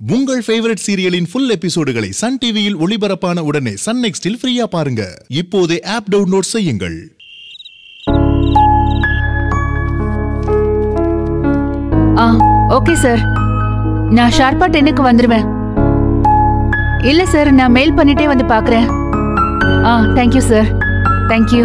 உங்கள் ஃபேவரட் சீரியலின் ஃபுல் எபிசோடுகளை சன் டிவியில் ஒளிபரப்பான உடனே சன் நெக்ஸ்டில் ஃப்ரீயா பாருங்க இப்போதே ஆப் டவுன்லோட் செய்யுங்கள் ஆ ஓகே சார் நான் ஷார்ப்பா டென்னுக்கு வந்துருவேன் இல்ல சார் நான் மெயில் பண்ணிட்டே வந்து பார்க்கறேன் ஆ தேங்க்யூ சார் தேங்க்யூ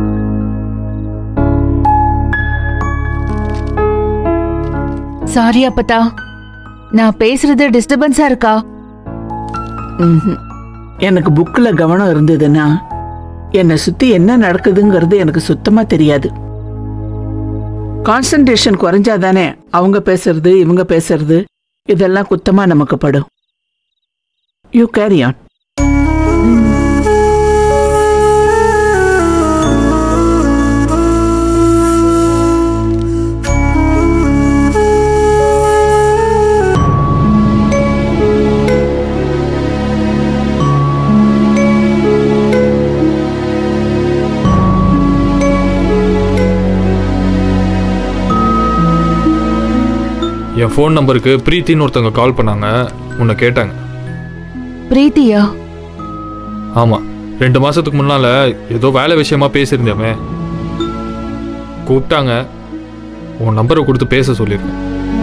சாரி அப்பத்தா நான் பேசுறது டிஸ்டர்பன்ஸா இருக்கா ம்ஹும். எனக்கு புக்கில் கவனம் இருந்ததுன்னா என்னை சுற்றி என்ன நடக்குதுங்கிறது எனக்கு சுத்தமாக தெரியாது கான்சன்ட்ரேஷன் குறைஞ்சாதானே அவங்க பேசுறது இவங்க பேசுறது இதெல்லாம் குத்தமாக நமக்கு படும் யூ கேரி ஆன் என் ஃபோன் நம்பருக்கு பிரீத்தின்னு ஒருத்தவங்க கால் பண்ணாங்க உன்னை கேட்டாங்க பிரீத்தியா ஆமாம் ரெண்டு மாதத்துக்கு முன்னால் ஏதோ வேலை விஷயமா பேசியிருந்தேமே கூப்பிட்டாங்க உன் நம்பரை கொடுத்து பேச சொல்லியிருக்கேன்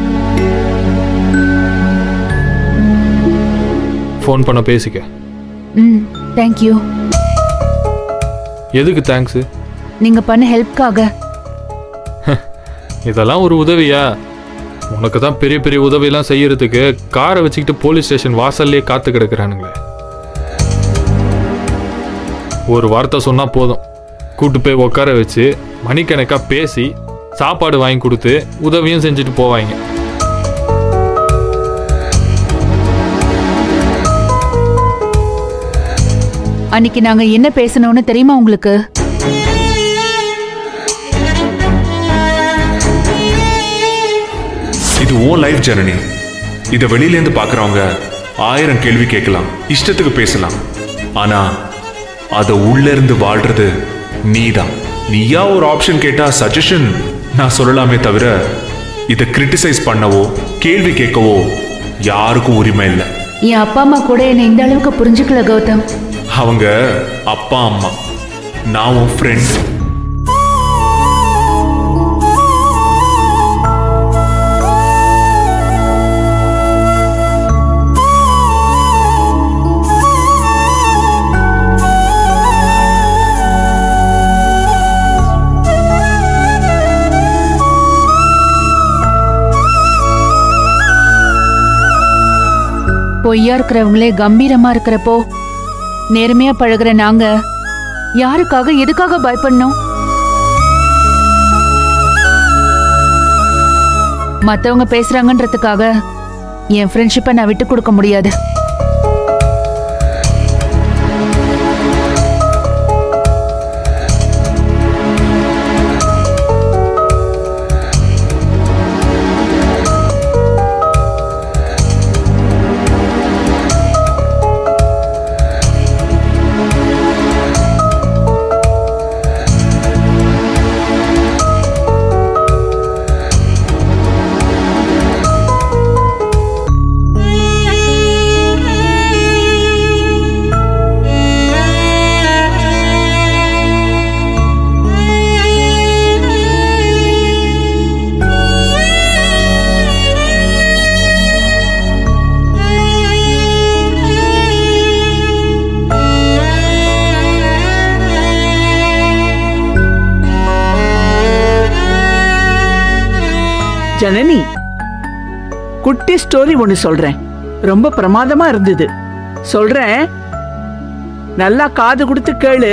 ஃபோன் பண்ண பேசிக்க ம் தேங்க்யூ எதுக்கு தேங்க்ஸு நீங்க பண்ண ஹெல்ப்காக இதெல்லாம் ஒரு உதவியா உனக்கு தான் பெரிய பெரிய உதவியெல்லாம் செய்யறதுக்கு காரை வச்சுக்கிட்டு போலீஸ் ஸ்டேஷன் வாசல்லே காத்து கிடக்குறானுங்களே ஒரு வார்த்தை சொன்னா போதும் கூட்டு போய் உட்கார வச்சு மணிக்கணக்கா பேசி சாப்பாடு வாங்கி கொடுத்து உதவியும் செஞ்சுட்டு போவாங்க அன்னைக்கு நாங்க என்ன பேசணும்னு தெரியுமா உங்களுக்கு இது ஓன் லைஃப் ஜர்னி இதை வெளியிலேருந்து பார்க்குறவங்க ஆயிரம் கேள்வி கேட்கலாம் இஷ்டத்துக்கு பேசலாம் ஆனா அதை உள்ள இருந்து வாழ்றது நீதான் நீயா ஒரு ஆப்ஷன் கேட்டா சஜஷன் நான் சொல்லலாமே தவிர இதை கிரிட்டிசைஸ் பண்ணவோ கேள்வி கேட்கவோ யாருக்கும் உரிமை இல்லை என் அப்பா அம்மா கூட என்னை இந்த அளவுக்கு புரிஞ்சுக்கல கௌதம் அவங்க அப்பா அம்மா நான் உன் ஃப்ரெண்ட் பொய்யா இருக்கிறவங்களே கம்பீரமா இருக்கிறப்போ நேர்மையா பழகுற நாங்க யாருக்காக எதுக்காக பயப்படணும் மத்தவங்க பேசுறாங்கன்றதுக்காக என் ஃப்ரெண்ட்ஷிப்பை நான் விட்டு கொடுக்க முடியாது ஜனனி குட்டி ஸ்டோரி ஒன்று சொல்றேன் ரொம்ப பிரமாதமா இருந்தது சொல்றேன் நல்லா காது கொடுத்து கேளு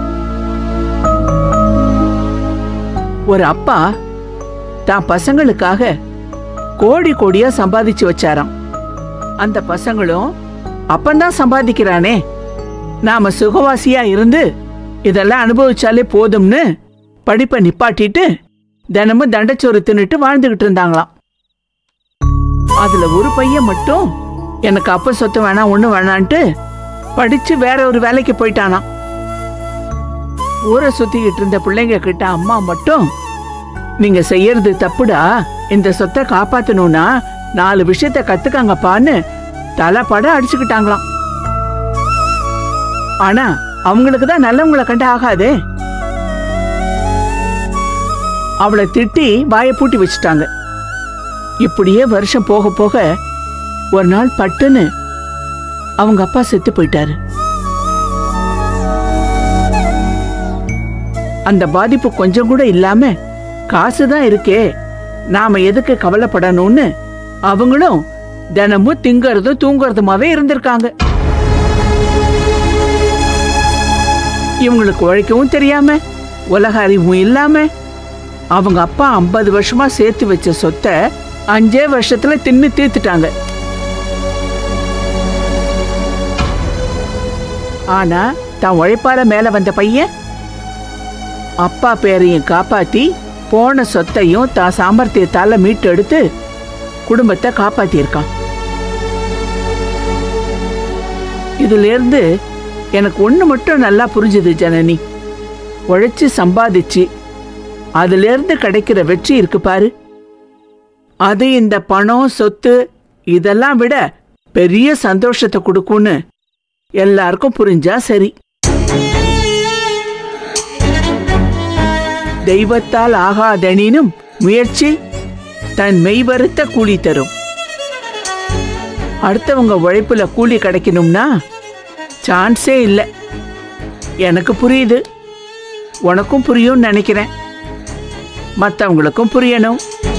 ஒரு அப்பா தான் பசங்களுக்காக கோடி கோடியா சம்பாதிச்சு வச்சாராம் அந்த பசங்களும் அப்பந்தான் சம்பாதிக்கிறானே நாம சுகவாசியா இருந்து இதெல்லாம் அனுபவிச்சாலே போதும்னு படிப்பை நிப்பாட்டிட்டு தினமும் தண்டச்சோறு தின்னுட்டு வாழ்ந்துகிட்டு இருந்தாங்களாம் அதுல ஒரு பையன் மட்டும் எனக்கு அப்ப சொத்து வேணாம் ஒண்ணு வேணான்ட்டு படிச்சு வேற ஒரு வேலைக்கு போயிட்டானாம் ஊரை சுத்திக்கிட்டு இருந்த பிள்ளைங்க கிட்ட அம்மா மட்டும் நீங்க செய்யறது தப்புடா இந்த சொத்தை காப்பாத்தணும்னா நாலு விஷயத்த கத்துக்காங்கப்பான்னு தலைப்பட அடிச்சுக்கிட்டாங்களாம் ஆனா அவங்களுக்கு தான் நல்லவங்களை கண்டு ஆகாதே அவளை திட்டி வாயை பூட்டி வச்சுட்டாங்க இப்படியே வருஷம் போக போக ஒரு நாள் பட்டுன்னு அவங்க அப்பா செத்து போயிட்டாரு அந்த பாதிப்பு கொஞ்சம் கூட இல்லாம காசு தான் இருக்கே நாம எதுக்கு கவலைப்படணும்னு அவங்களும் தினமும் திங்கறதும் தூங்குறதுமாவே இருந்திருக்காங்க இவங்களுக்கு உழைக்கவும் தெரியாம உலக அறிவும் இல்லாம அவங்க அப்பா ஐம்பது வருஷமா சேர்த்து வச்ச சொத்தை அஞ்சே வருஷத்துல தின்னு தீர்த்துட்டாங்க ஆனா தான் உழைப்பால மேல வந்த பையன் அப்பா பேரையும் காப்பாத்தி போன சொத்தையும் தான் சாமர்த்தியத்தால மீட்டு எடுத்து குடும்பத்தை காப்பாத்தியிருக்கான் இதுல இருந்து எனக்கு ஒண்ணு மட்டும் நல்லா புரிஞ்சுது ஜனனி உழைச்சு சம்பாதிச்சு அதுல இருந்து கிடைக்கிற வெற்றி இருக்கு பாரு அது இந்த பணம் சொத்து இதெல்லாம் விட பெரிய சந்தோஷத்தை கொடுக்கும்னு எல்லாருக்கும் புரிஞ்சா சரி தெய்வத்தால் ஆகாதெனினும் முயற்சி தன் மெய்வருத்த கூலி தரும் அடுத்தவங்க உழைப்புல கூலி கிடைக்கணும்னா சான்ஸே இல்லை எனக்கு புரியுது உனக்கும் புரியும்னு நினைக்கிறேன் மற்றவங்களுக்கும் புரியணும்